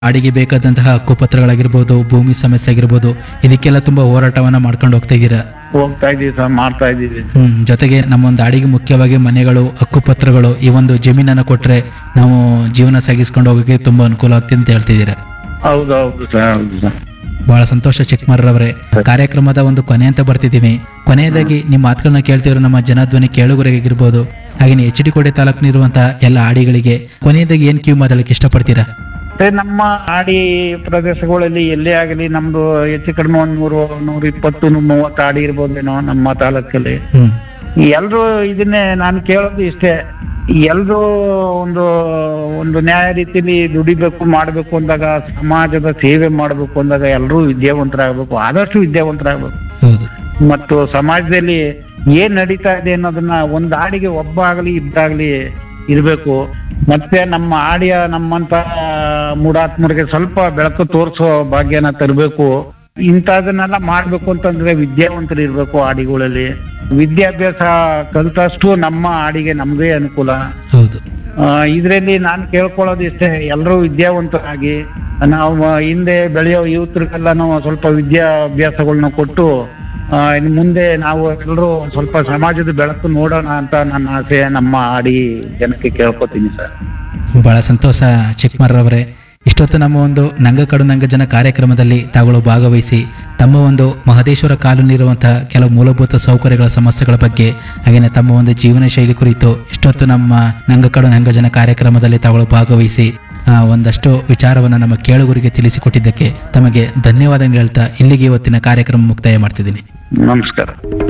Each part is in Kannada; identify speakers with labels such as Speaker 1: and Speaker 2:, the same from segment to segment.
Speaker 1: ಅಡಿಗೆ ಬೇಕಾದಂತಹ ಹಕ್ಕುಪತ್ರಗಳಾಗಿರ್ಬೋದು ಭೂಮಿ ಸಮಸ್ಯೆ ಆಗಿರ್ಬೋದು ಇದಕ್ಕೆಲ್ಲ ತುಂಬಾ ಹೋರಾಟವನ್ನ ಮಾಡ್ಕೊಂಡು ಹೋಗ್ತಾ ಇದ್ದೀರಾ
Speaker 2: ಹೋಗ್ತಾ ಇದೀವಿ ಸರ್ ಮಾಡ್ತಾ ಇದೀವಿ
Speaker 1: ಹ್ಮ್ ಜೊತೆಗೆ ನಮ್ಮ ಒಂದು ಅಡಿಗೆ ಮುಖ್ಯವಾಗಿ ಮನೆಗಳು ಹಕ್ಕುಪತ್ರಗಳು ಈ ಒಂದು ಜಮೀನನ್ನ ಕೊಟ್ರೆ ನಾವು ಜೀವನ ಸಾಗಿಸ್ಕೊಂಡು ಹೋಗೋಕೆ ತುಂಬಾ ಅನುಕೂಲ ಆಗ್ತಿದೆ ಅಂತ ಹೇಳ್ತಿದ್ದೀರಾ
Speaker 2: ಹೌದು ಹೌದು ಸರ್ ಹೌದು ಸರ್
Speaker 1: ಬಹಳ ಸಂತೋಷ ಚಿಕ್ಕಮರ್ರವರೇ ಕಾರ್ಯಕ್ರಮದ ಒಂದು ಕೊನೆ ಅಂತ ಬರ್ತಿದ್ದೀವಿ ಕೊನೆಯದಾಗಿ ನಿಮ್ಮ ಮಾತುಗಳನ್ನ ಕೇಳ್ತಿರೋ ನಮ್ಮ ಜನಧ್ವನಿ ಕೇಳುಗರಿಗಿರ್ಬೋದು ಹಾಗೆ ಎಚ್ ಡಿ ಕೋಟೆ ತಾಲೂಕಿನಿರುವಂತಹ ಎಲ್ಲ ಆಡಿಗಳಿಗೆ ಕೊನೆಯದಾಗಿ ಏನ್ ಕ್ಯೂ ಮಾತಾಡಲಿಕ್ಕೆ ಇಷ್ಟಪಡ್ತೀರಾ
Speaker 2: ಮತ್ತೆ ನಮ್ಮ ಆಡಿ ಪ್ರದೇಶಗಳಲ್ಲಿ ಎಲ್ಲೇ ಆಗಲಿ ನಮ್ದು ಹೆಚ್ಚು ಕಡಿಮೆ ಒಂದ್ ನೂರು ನೂರ ಇಪ್ಪತ್ತು ನೂರ ಮೂವತ್ತು ಆಡಿ ಇರ್ಬೋದೇನೋ ನಮ್ಮ ತಾಲೂಕಲ್ಲಿ
Speaker 1: ಹ್ಮ್
Speaker 2: ಎಲ್ರು ಇದನ್ನೇ ನಾನು ಕೇಳೋದು ಇಷ್ಟೇ ಎಲ್ರು ಒಂದು ಒಂದು ನ್ಯಾಯ ರೀತಿಲಿ ದುಡಿಬೇಕು ಮಾಡ್ಬೇಕು ಅಂದಾಗ ಸಮಾಜದ ಸೇವೆ ಮಾಡ್ಬೇಕು ಅಂದಾಗ ಎಲ್ರು ವಿದ್ಯಾವಂತರಾಗ್ಬೇಕು ಆದಷ್ಟು ವಿದ್ಯಾವಂತರಾಗ್ಬೇಕು
Speaker 1: ಹೌದು
Speaker 2: ಮತ್ತು ಸಮಾಜದಲ್ಲಿ ಏನ್ ನಡೀತಾ ಇದೆ ಅನ್ನೋದನ್ನ ಒಂದ್ ಹಾಡಿಗೆ ಒಬ್ಬ ಆಗಲಿ ಇಬ್ಬರಾಗ್ಲಿ ಇರ್ಬೇಕು ಮತ್ತೆ ನಮ್ಮ ಆಡಿಯ ನಮ್ಮಂತ ಮೂಢಾತ್ಮರಿಗೆ ಸ್ವಲ್ಪ ಬೆಳಕು ತೋರಿಸೋ ಭಾಗ್ಯನ ತರಬೇಕು ಇಂಥದನ್ನೆಲ್ಲ ಮಾಡ್ಬೇಕು ಅಂತಂದ್ರೆ ವಿದ್ಯಾವಂತರು ಇರ್ಬೇಕು ಆಡಿಗಳಲ್ಲಿ ವಿದ್ಯಾಭ್ಯಾಸ ಕಲಿತಷ್ಟು ನಮ್ಮ ಆಡಿಗೆ ನಮ್ದೇ ಅನುಕೂಲ
Speaker 1: ಹೌದು
Speaker 2: ಇದರಲ್ಲಿ ನಾನು ಕೇಳ್ಕೊಳ್ಳೋದು ಇಷ್ಟೇ ಎಲ್ಲರೂ ವಿದ್ಯಾವಂತರಾಗಿ ನಾವು ಹಿಂದೆ ಬೆಳೆಯೋ ಯೂತ್ರಿಗೆಲ್ಲಾನು ಸ್ವಲ್ಪ ವಿದ್ಯಾಭ್ಯಾಸಗಳನ್ನ ಕೊಟ್ಟು ಆ, ಇನ್ನು ಮುಂದೆ ನಾವು ಎಲ್ಲರೂ ಸ್ವಲ್ಪ ಸಮಾಜದ ಬೆಳಕು ನೋಡೋಣ ಅಂತ ನನ್ನ ಆಸೆ ನಮ್ಮ ಆಡಿ ಜನಕ್ಕೆ ಕೇಳ್ಕೊತೀನಿ ಸರ್
Speaker 1: ಬಹಳ ಸಂತೋಷ ಚಿಕ್ಕಮರ್ರವರೇ ಇಷ್ಟೊತ್ತು ನಮ್ಮ ಒಂದು ನಂಗ ಕಡು ನಂಗ ಜನ ಕಾರ್ಯಕ್ರಮದಲ್ಲಿ ತಾಗಳು ಭಾಗವಹಿಸಿ ತಮ್ಮ ಒಂದು ಮಹದೇಶ್ವರ ಕಾಲೋನಿರುವಂತಹ ಕೆಲವು ಮೂಲಭೂತ ಸೌಕರ್ಯಗಳ ಸಮಸ್ಯೆಗಳ ಬಗ್ಗೆ ಹಾಗೆಯೇ ತಮ್ಮ ಒಂದು ಜೀವನ ಶೈಲಿ ಕುರಿತು ಇಷ್ಟೊತ್ತು ನಮ್ಮ ನಂಗ ಕಡು ನಂಗ ಜನ ಕಾರ್ಯಕ್ರಮದಲ್ಲಿ ತಾಗಳು ಭಾಗವಹಿಸಿ ಆ, ಒಂದಷ್ಟು ವಿಚಾರವನ್ನು ನಮ್ಮ ಕೇಳುಗರಿಗೆ ತಿಳಿಸಿಕೊಟ್ಟಿದ್ದಕ್ಕೆ ತಮಗೆ ಧನ್ಯವಾದ ಹೇಳ್ತಾ ಇಲ್ಲಿಗೆ ಇವತ್ತಿನ ಕಾರ್ಯಕ್ರಮ ಮುಕ್ತಾಯ ಮಾಡ್ತಿದ್ದೀನಿ
Speaker 2: ನಮಸ್ಕಾರ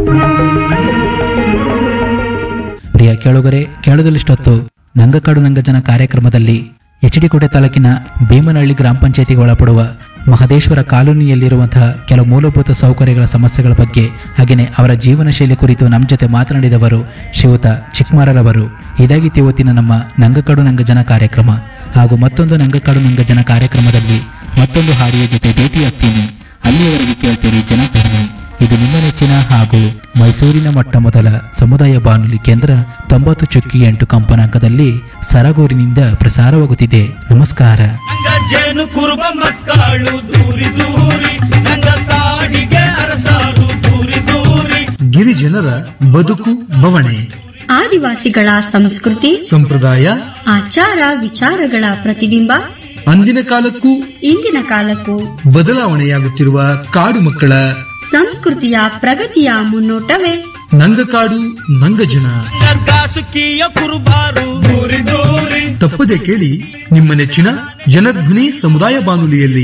Speaker 1: ಪ್ರಿಯ ಕೇಳುಗರೆ ಕೇಳದಲ್ಲಿಷ್ಟೊತ್ತು ನಂಗಕಾಡು ನಂಗಜನ ಕಾರ್ಯಕ್ರಮದಲ್ಲಿ ಎಚ್ ಡಿ ಕೋಟೆ ತಾಲೂಕಿನ ಭೀಮನಹಳ್ಳಿ ಗ್ರಾಮ ಪಂಚಾಯತಿಗೆ ಒಳಪಡುವ ಮಹದೇಶ್ವರ ಕಾಲೋನಿಯಲ್ಲಿರುವಂತಹ ಕೆಲವು ಮೂಲಭೂತ ಸೌಕರ್ಯಗಳ ಸಮಸ್ಯೆಗಳ ಬಗ್ಗೆ ಹಾಗೆಯೇ ಅವರ ಜೀವನ ಶೈಲಿ ಕುರಿತು ನಮ್ಮ ಜೊತೆ ಮಾತನಾಡಿದವರು ಶ್ರೀಯುತ ಚಿಕ್ಮಾರರವರು ಇದಾಗಿತ್ತು ಇವತ್ತಿನ ನಮ್ಮ ನಂಗಕಾಡು ನಂಗಜನ ಕಾರ್ಯಕ್ರಮ ಹಾಗೂ ಮತ್ತೊಂದು ನಂಗಕಾಡು ನಂಗಜನ ಕಾರ್ಯಕ್ರಮದಲ್ಲಿ ಮತ್ತೊಂದು ಹಾಡಿಯ ಜೊತೆ ಭೇಟಿಯಾಗ್ತೀನಿ ಅಲ್ಲಿಯವರೆಗೆ ಕೇಳ್ತೀರಿ ಜನಧರ್ಮಿ ಇದು ನಿಮ್ಮ ನೆಚ್ಚಿನ ಹಾಗೂ ಮೈಸೂರಿನ ಮೊಟ್ಟ ಮೊದಲ ಸಮುದಾಯ ಬಾನುಲಿ ಕೇಂದ್ರ ತೊಂಬತ್ತು ಚುಕ್ಕಿ ಎಂಟು ಕಂಪನಾಂಕದಲ್ಲಿ ಸರಗೂರಿನಿಂದ ಪ್ರಸಾರವಾಗುತ್ತಿದೆ ನಮಸ್ಕಾರ
Speaker 3: ನಂಗ ಜೇನು ಕುರುಬ ಮಕ್ಕಳು ದೂರಿ ದೂರಿ ನಂಗ ಕಾಡಿಗೆ ಅರಸಾರು ದೂರಿ ದೂರಿ
Speaker 4: ಗಿರಿಜನರ ಬದುಕು ಬವಣೆ
Speaker 5: ಆದಿವಾಸಿಗಳ ಸಂಸ್ಕೃತಿ
Speaker 4: ಸಂಪ್ರದಾಯ
Speaker 5: ಆಚಾರ ವಿಚಾರಗಳ ಪ್ರತಿಬಿಂಬ
Speaker 4: ಅಂದಿನ ಕಾಲಕ್ಕೂ
Speaker 5: ಇಂದಿನ ಕಾಲಕ್ಕೂ
Speaker 4: ಬದಲಾವಣೆಯಾಗುತ್ತಿರುವ ಕಾಡು ಮಕ್ಕಳ
Speaker 5: ಸಂಸ್ಕೃತಿಯ ಪ್ರಗತಿಯ ಮುನ್ನೋಟವೇ
Speaker 4: ನಂಗಕಾಡು ನಂಗಜನ
Speaker 3: ನಂಗ ಕಾಸುಕಿಯ ಕುರುಬಾರು ದೂರಿ ದೂರಿ
Speaker 4: ತಪ್ಪದೆ ಕೇಳಿ ನಿಮ್ಮ ನೆಚ್ಚಿನ ಜನಧ್ವನಿ ಸಮುದಾಯ ಬಾನುಲಿಯಲ್ಲಿ